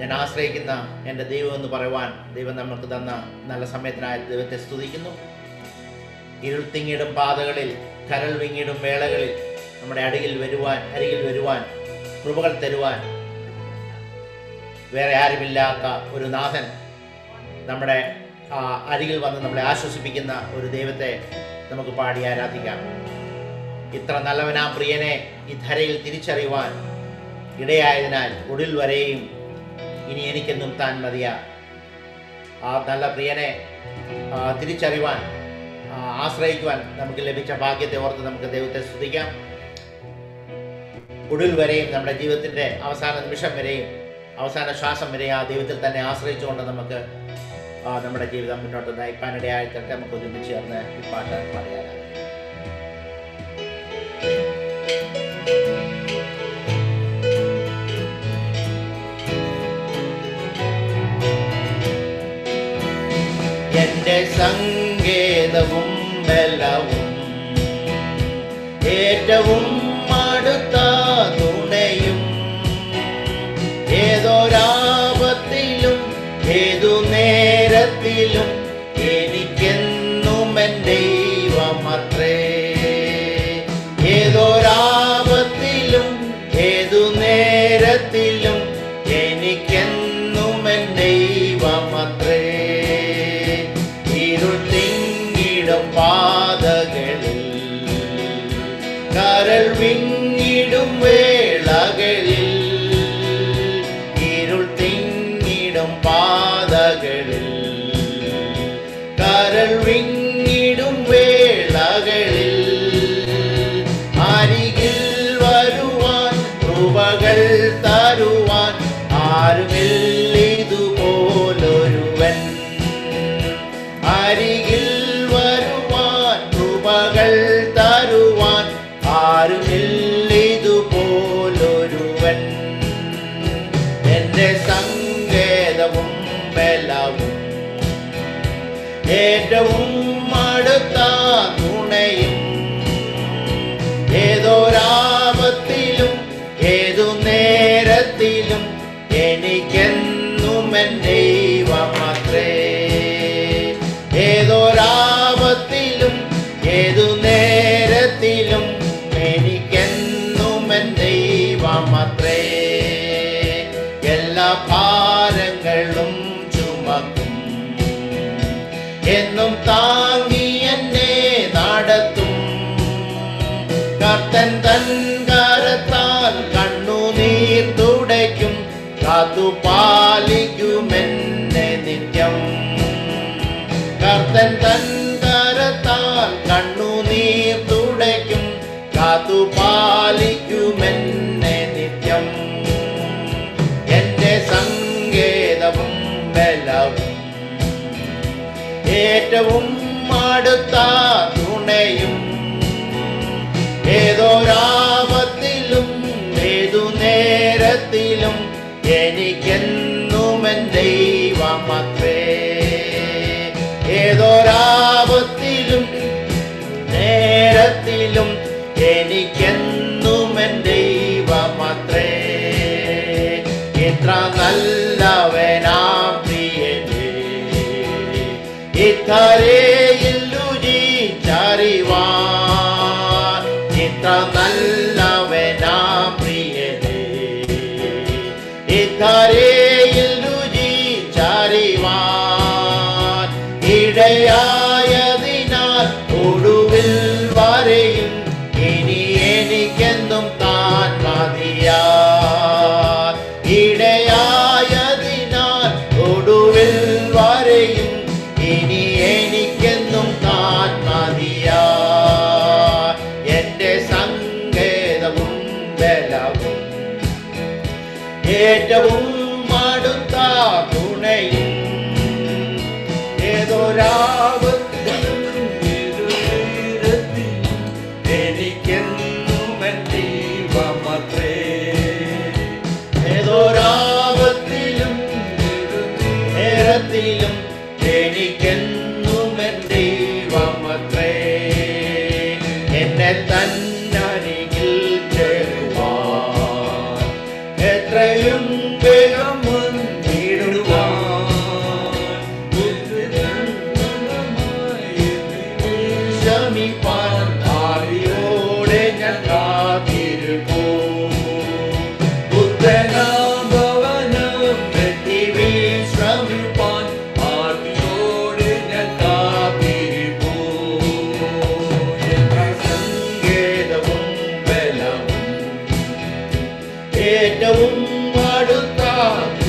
ഞാൻ ആശ്രയിക്കുന്ന എൻ്റെ ദൈവം എന്ന് പറയുവാൻ ദൈവം നമുക്ക് തന്ന നല്ല സമയത്തിനായ ദൈവത്തെ സ്തുതിക്കുന്നു ഇരുൾ തിങ്ങിടും പാതകളിൽ കരൾ വിങ്ങിടും വേളകളിൽ നമ്മുടെ അടിയിൽ വരുവാൻ അരികിൽ വരുവാൻ കൃപകൾ തരുവാൻ വേറെ ആരുമില്ലാത്ത ഒരു നാഥൻ നമ്മുടെ ആ, അരികിൽ വന്ന് നമ്മളെ ആശ്വസിപ്പിക്കുന്ന ഒരു ദൈവത്തെ നമുക്ക് പാടി ആരാധിക്കാം ഇത്ര നല്ലവനാം പ്രിയനെ ഈ ധരയിൽ തിരിച്ചറിയുവാൻ ഇടയായതിനാൽ ഒടുവിൽ വരെയും ഇനി എനിക്കെന്നും താൻ മതിയാ ആ നല്ല പ്രിയനെ ആ, തിരിച്ചറിയുവാൻ ആ, ആശ്രയിക്കുവാൻ നമുക്ക് ലഭിച്ച ഭാഗ്യത്തെ ഓർത്ത് നമുക്ക് ദൈവത്തെ സ്തുതിക്കാം ഒടുവിൽ വരെയും നമ്മുടെ ജീവിതത്തിൻ്റെ അവസാന നിമിഷം വരെയും അവസാന ശ്വാസം വരെയും ആ ദൈവത്തിൽ തന്നെ ആശ്രയിച്ചുകൊണ്ട് നമുക്ക് ആ, നമ്മുടെ ജീവിതം മുന്നോട്ട് നയിപ്പാനിടയായിട്ടൊക്കെ നമുക്ക് ഒരുമിച്ച് ചേർന്ന് ഈ പാട്ട് പാടിയാലാണ് എന്റെ സങ്കേതവും ബലവും ഏറ്റവും അടുത്ത തുണയും ഏതൊരാപത്തിലും ഏതു നേരത്തിലും എനിക്കെന്നും എൻ ദൈവമത്രേ ഏതൊരാപത്തിലും ഏതു നേരത്തിലും എനിക്കെന്നും എൻ ദൈവമത്രേ ഇരുൾ തിങ്ങിടും പാതകളിൽ കരൾ വിങ്ങിടും വേളകളിൽ ഇരുൾ തിങ്ങിടും പാതകളിൽ കരൾ വിങ്ങിടും വേളകളിൽ അരികിൽ വരുവാൻ കൃപകൾ തരുവാൻ ആരുമില്ലിതുപോലൊരുവൻ അരികിൽ വരുവാൻ കൃപകൾ തരുവാൻ ആരുമില്ലിതുപോലൊരുവൻ എന്റെ സങ്കേതവും ബലവും ഏറ്റവും അടുത്ത തുണയും ഏതൊരാപത്തിലും ഏതു നേരത്തിലും എനിക്കെന്നും എൻ ദൈവമത്രേ ഏതൊരാപത്തിലും ഏതു നേരത്തിലും എനിക്കെന്നും എൻ ദൈവമത്രേ എല്ലാ ഭാരങ്ങളും ചുമക്കും എന്നും താങ്ങി എന്നെ നടത്തും കർത്തൻ തൻ കരത്താൽ കണ്ണുനീർ തുടയ്ക്കും കാത്തു പാലിക്കുമെന്നെ നിത്യം കർത്തൻ തൻ കരത്താൽ കണ്ണുനീർ തുടയ്ക്കും കാത്തു പാലിക്കുമെന്നെ നിത്യം എന്റെ സങ്കേതവും ബലവും ഏറ്റവും അടുത്ത തുണയും ഏതൊരാപത്തിലും ഏതു നേരത്തിലും എനിക്കെന്നും എൻ ദൈവമത്രേ ഏതൊരാപത്തിലും നേരത്തിലും എനിക്കെന്നും എൻ ദൈവമത്രേ ഇത്ര നല്ലവനാം പ്രിയനേ ഇത്തരയിൽ രുചിച്ചറിവാൻ ഇത്ര നല്ലവനാം പ്രിയനേ ഇത്തരയിൽ രുചിച്ചറിവാൻ ഇടയായതിനാൽ ഒടുവിൽ വരെയും ഇനി എനിക്കെന്നും താൻ മതിയാ ഇടയായതിനാൽ ഒടുവിൽ വരെയും ഇനി എനിക്കെന്നും താൻ മതിയാ എന്റെ സങ്കേതവും ബലവും ഏറ്റവും അടുത്ത തുണയും ഏതൊരാപത്തിലും ഏതുനേരത്തിലും എനിക്കെന്നും എൻ ദൈവമത്രേ ഏതൊരാപത്തിലും നേരത്തിലും എനിക്കെന്നും എൻ ദൈവമത്രേ എന്നെ തന്നരികിൽ ചേരുവാൻ എത്രയും വേഗം ഏറ്റവും അടുത്ത